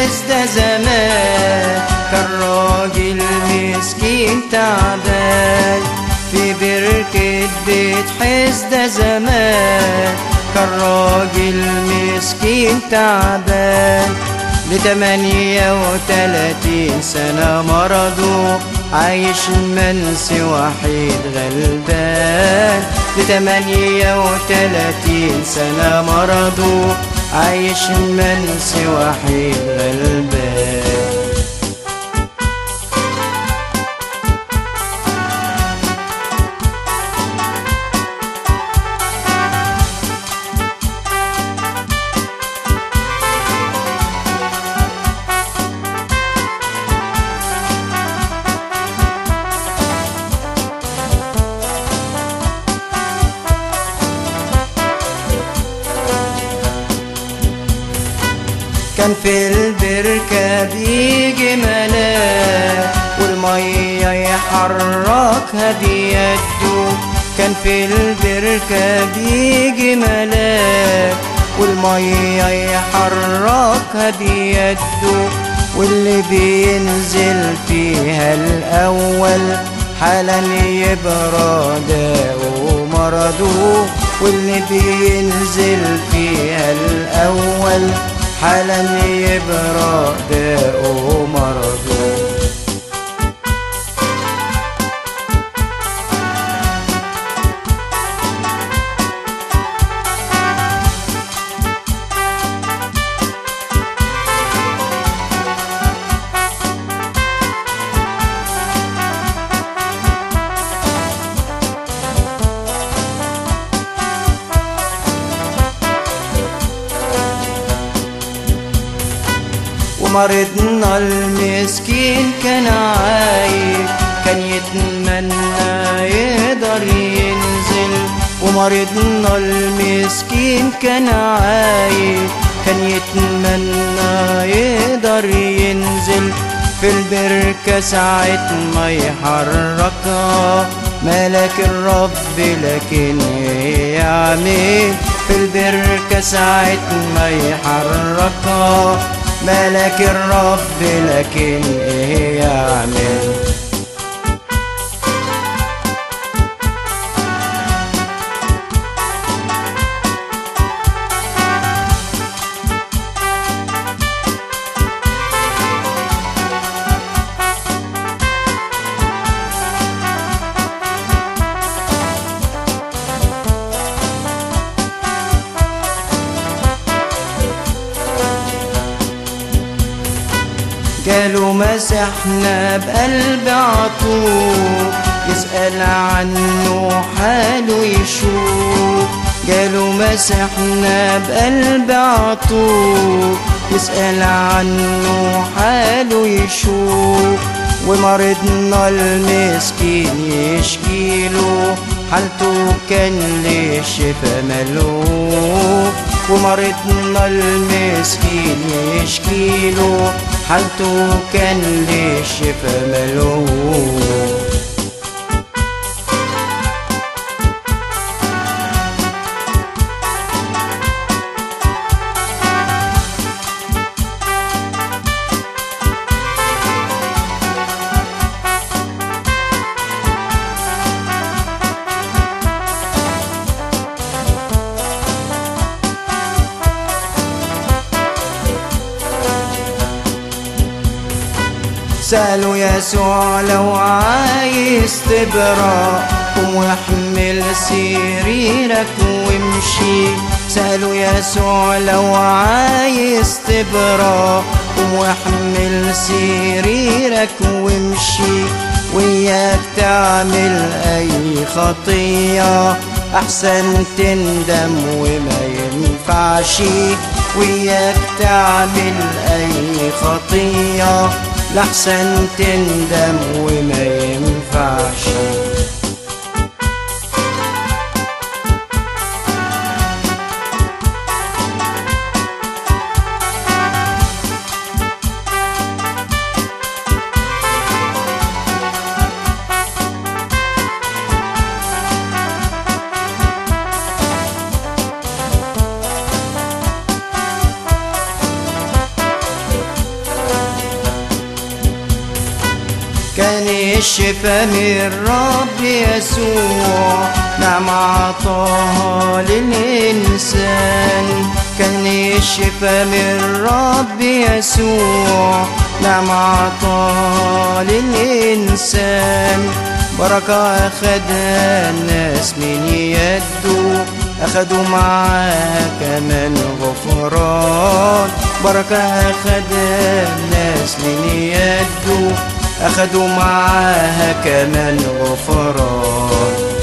حزة زمان كان راجل مسكين تعبان في بركة بيت حزة زمان كان راجل مسكين تعبان لتمانية وتلاتين سنة مرضه عايش منسي وحيد غلبان لتمانية وتلاتين سنة مرضه عايش منسي وحيد غلبان كان في البركة بيجي ملاك والمية يحركها بيده كان في البركة بيجي ملاك والمية يحركها بيده واللي بينزل فيها الأول حالا يبرى داءه مرضه واللي بينزل فيها الأول حالا يبرأ داءه مرضه ومرضنا المسكين كان عايش كان يتمنى يقدر ينزل ومرضنا المسكين كان عايش كان يتمنى يقدر ينزل في البركة ساعة ما يحركها ملك الرب لكن يعمل في البركة ساعة ما يحركها ملك الرب لكن ايه يعمل قالوا مسحنا بقلب عطوب يسأل عنه حاله يشوف قالوا مسحنا بقلب عطوب يسأل عنه حاله يشوف ومرضنا المسكين يشكيله حالته كان للشفا ملوك ومرضنا المسكين يشكيله حالته كان للشفا ملوك سألوا يسوع لو عايز تبرأ قم واحمل سريرك وامشي سألوا يسوع لو عايز تبرأ قم واحمل سريرك وامشي وياك تعمل أي خطية أحسن تندم وما ينفعش وياك تعمل أي خطية لحسن تندم وما ينفعش الشفا من رب يسوع نعم عطاها للإنسان كان الشفا من رب يسوع نعم عطاها للإنسان بركة أخدها الناس من يده أخدوا معاها كمان غفران بركة أخدها الناس من يده أخدوا معاها كمان غفران